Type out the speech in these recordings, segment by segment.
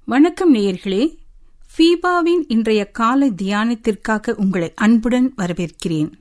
வணக்கம் நேயர்களே ஃபீபாவின் இன்றைய காலை தியானத்திற்காக உங்களை அன்புடன் வரவேற்கிறேன்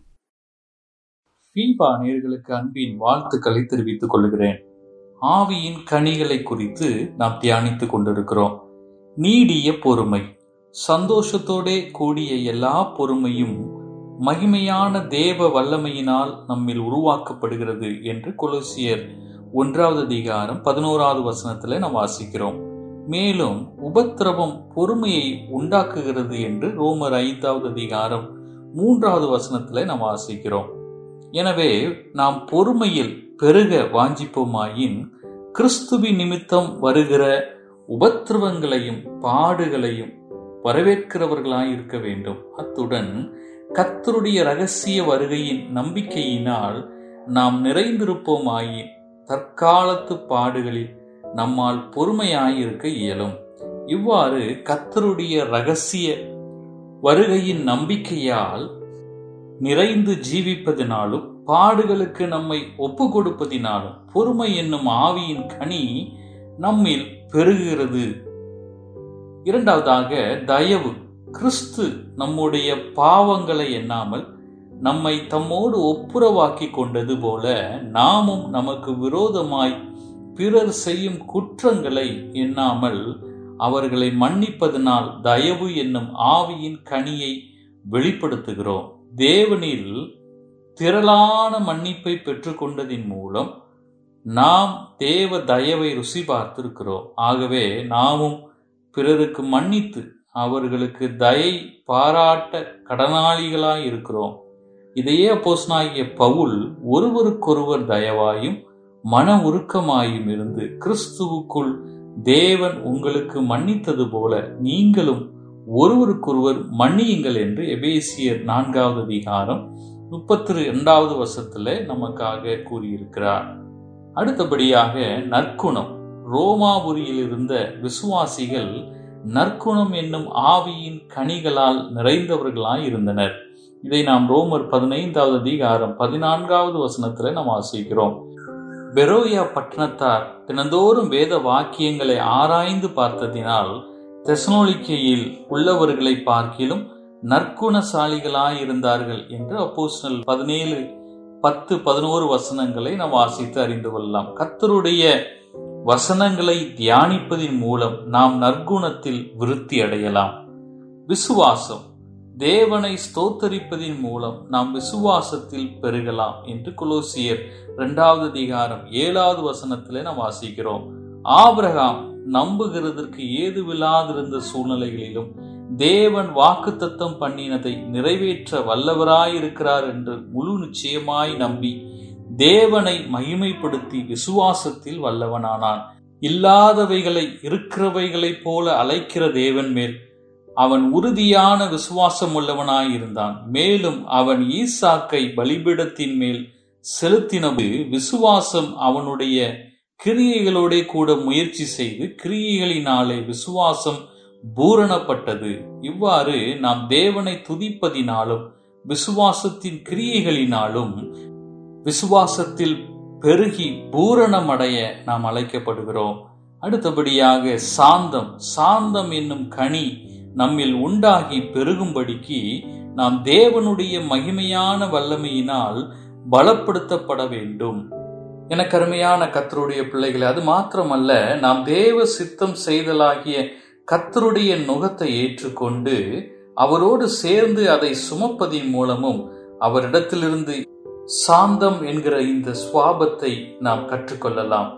ஃபீபா நேர்களுக்கு அன்பின் வாழ்த்துக்களை தெரிவித்துக் கொள்கிறேன் ஆவியின் கனிகளை குறித்து நாம் தியானித்துக் கொண்டிருக்கிறோம் நீடிய பொறுமை சந்தோஷத்தோடே கூடிய எல்லா பொறுமையும் மகிமையான தேவ வல்லமையினால் நம்மில் உருவாக்கப்படுகிறது என்று கொலோசியர் ஒன்றாவது அதிகாரம் பதினோராவது வசனத்துல நாம் வாசிக்கிறோம் மேலும் உபத்திரவம் பொறுமையை உண்டாக்குகிறது என்று ரோமர் ஐந்தாவது அதிகாரம் மூன்றாவது வசனத்துல நாம் வாசிக்கிறோம் எனவே நாம் பொறுமையில் பெருக வாஞ்சிப்போமாயின் கிறிஸ்துவின் நிமித்தம் வருகிற உபத்திரவங்களையும் பாடுகளையும் வரவேற்கிறவர்களாய் இருக்க வேண்டும் அத்துடன் கத்தருடைய ரகசிய வருகையின் நம்பிக்கையினால் நாம் நிறைந்திருப்போமாயின் தற்காலத்து பாடுகளில் நம்மால் பொறுமையாயிருக்க இயலும் இவ்வாறு கத்தருடைய ரகசிய வருகையின் நம்பிக்கையால் நிறைந்து ஜீவிப்பதினாலும் பாடுகளுக்கு நம்மை ஒப்பு கொடுப்பதினாலும் பொறுமை என்னும் ஆவியின் கனி நம்மில் பெருகிறது இரண்டாவதாக தயவு கிறிஸ்து நம்முடைய பாவங்களை எண்ணாமல் நம்மை தம்மோடு ஒப்புரவாக்கி கொண்டது போல நாமும் நமக்கு விரோதமாய் பிறர் செய்யும் குற்றங்களை எண்ணாமல் அவர்களை மன்னிப்பதனால் தயவு என்னும் ஆவியின் கனியை வெளிப்படுத்துகிறோம் தேவனில் திரளான மன்னிப்பை பெற்றுக்கொண்டதின் மூலம் நாம் தேவ தயவை ருசி பார்த்திருக்கிறோம் ஆகவே நாமும் பிறருக்கு மன்னித்து அவர்களுக்கு தயை பாராட்ட கடனாளிகளாய் இருக்கிறோம் இதையே போஸ்னாகிய பவுல் ஒருவருக்கொருவர் தயவாயும் மன உருக்கமாயும் இருந்து கிறிஸ்துவுக்குள் தேவன் உங்களுக்கு மன்னித்தது போல நீங்களும் ஒருவருக்கொருவர் மன்னியுங்கள் என்று எபேசியர் நான்காவது அதிகாரம் முப்பத்தி இரண்டாவது வருஷத்துல நமக்காக கூறியிருக்கிறார் அடுத்தபடியாக நற்குணம் ரோமாபுரியில் இருந்த விசுவாசிகள் நற்குணம் என்னும் ஆவியின் கனிகளால் நிறைந்தவர்களாய் இருந்தனர் இதை நாம் ரோமர் பதினைந்தாவது அதிகாரம் பதினான்காவது வசனத்துல நாம் வாசிக்கிறோம் பெரோயா பட்டணத்தார் தினந்தோறும் வேத வாக்கியங்களை ஆராய்ந்து பார்த்ததினால் தெசனோலிக்கையில் உள்ளவர்களை பார்க்கிலும் நற்குணசாலிகளாயிருந்தார்கள் என்று அப்போஸ்னல் பதினேழு பத்து பதினோரு வசனங்களை நாம் வாசித்து அறிந்து கொள்ளலாம் கத்தருடைய வசனங்களை தியானிப்பதின் மூலம் நாம் நற்குணத்தில் விருத்தி அடையலாம் விசுவாசம் தேவனை ஸ்தோத்தரிப்பதின் மூலம் நாம் விசுவாசத்தில் பெருகலாம் என்று குலோசியர் இரண்டாவது அதிகாரம் ஏழாவது வசனத்திலே நாம் வாசிக்கிறோம் ஆபிரகாம் நம்புகிறதற்கு ஏதுவில்லாதிருந்த சூழ்நிலைகளிலும் தேவன் வாக்குத்தத்தம் பண்ணினதை நிறைவேற்ற வல்லவராயிருக்கிறார் என்று முழு நிச்சயமாய் நம்பி தேவனை மகிமைப்படுத்தி விசுவாசத்தில் வல்லவனானான் இல்லாதவைகளை இருக்கிறவைகளைப் போல அழைக்கிற தேவன் மேல் அவன் உறுதியான விசுவாசம் உள்ளவனாயிருந்தான் மேலும் அவன் ஈசாக்கை பலிபீடத்தின் மேல் செலுத்தினது விசுவாசம் அவனுடைய கிரியைகளோட கூட முயற்சி செய்து கிரியைகளினாலே விசுவாசம் பூரணப்பட்டது இவ்வாறு நாம் தேவனை துதிப்பதினாலும் விசுவாசத்தின் கிரியைகளினாலும் விசுவாசத்தில் பெருகி பூரணமடைய நாம் அழைக்கப்படுகிறோம் அடுத்தபடியாக சாந்தம் சாந்தம் என்னும் கனி நம்மில் உண்டாகி பெருகும்படிக்கு நாம் தேவனுடைய மகிமையான வல்லமையினால் பலப்படுத்தப்பட வேண்டும் எனக்கு அருமையான கத்தருடைய பிள்ளைகளை அது மாத்திரமல்ல நாம் தேவ சித்தம் செய்தலாகிய கத்தருடைய நுகத்தை ஏற்றுக்கொண்டு அவரோடு சேர்ந்து அதை சுமப்பதின் மூலமும் அவரிடத்திலிருந்து சாந்தம் என்கிற இந்த சுவாபத்தை நாம் கற்றுக்கொள்ளலாம்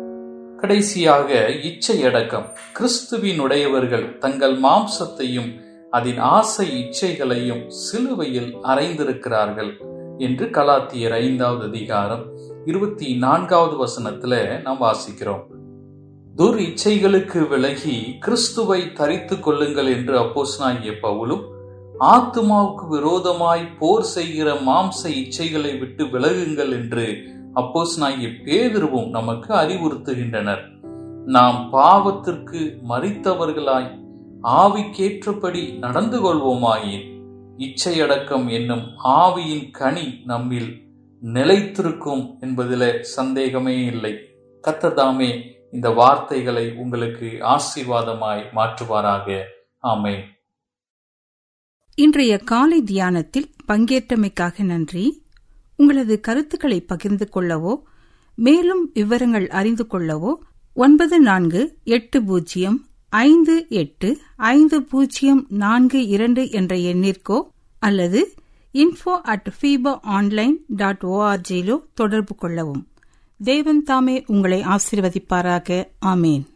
கடைசியாக இச்சை அடக்கம் கிறிஸ்துவின் உடையவர்கள் தங்கள் மாம்சத்தையும் அதன் ஆசை இச்சைகளையும் சிலுவையில் அறைந்திருக்கிறார்கள் என்று கலாத்தியர் ஐந்தாவது அதிகாரம் இருபத்தி நான்காவது வசனத்துல நாம் வாசிக்கிறோம் துர் இச்சைகளுக்கு விலகி கிறிஸ்துவை தரித்து கொள்ளுங்கள் என்று அப்போஸ்னாகிய பவுலும் ஆத்துமாவுக்கு விரோதமாய் போர் செய்கிற மாம்ச இச்சைகளை விட்டு விலகுங்கள் என்று அப்போஸ்னாகிய பேதிருவும் நமக்கு அறிவுறுத்துகின்றனர் நாம் பாவத்திற்கு மறித்தவர்களாய் ஆவிக்கேற்றபடி நடந்து கொள்வோமாயின் இச்சையடக்கம் என்னும் ஆவியின் கனி நம்மில் நிலைத்திருக்கும் என்பதிலே சந்தேகமே இல்லை கத்ததாமே இந்த வார்த்தைகளை உங்களுக்கு ஆசீர்வாதமாய் மாற்றுவாராக ஆமென் இன்றைய காலை தியானத்தில் பங்கேற்றமைக்காக நன்றி உங்களது கருத்துக்களை பகிர்ந்து கொள்ளவோ மேலும் விவரங்கள் அறிந்து கொள்ளவோ ஒன்பது நான்கு எட்டு பூஜ்ஜியம் ஐந்து எட்டு ஐந்து பூஜ்ஜியம் நான்கு இரண்டு என்ற எண்ணிற்கோ அல்லது info at FIBA online dot ஓஆர்ஜியிலோ தொடர்பு கொள்ளவும் தேவன் தாமே உங்களை ஆசீர்வதிப்பாராக ஆமேன்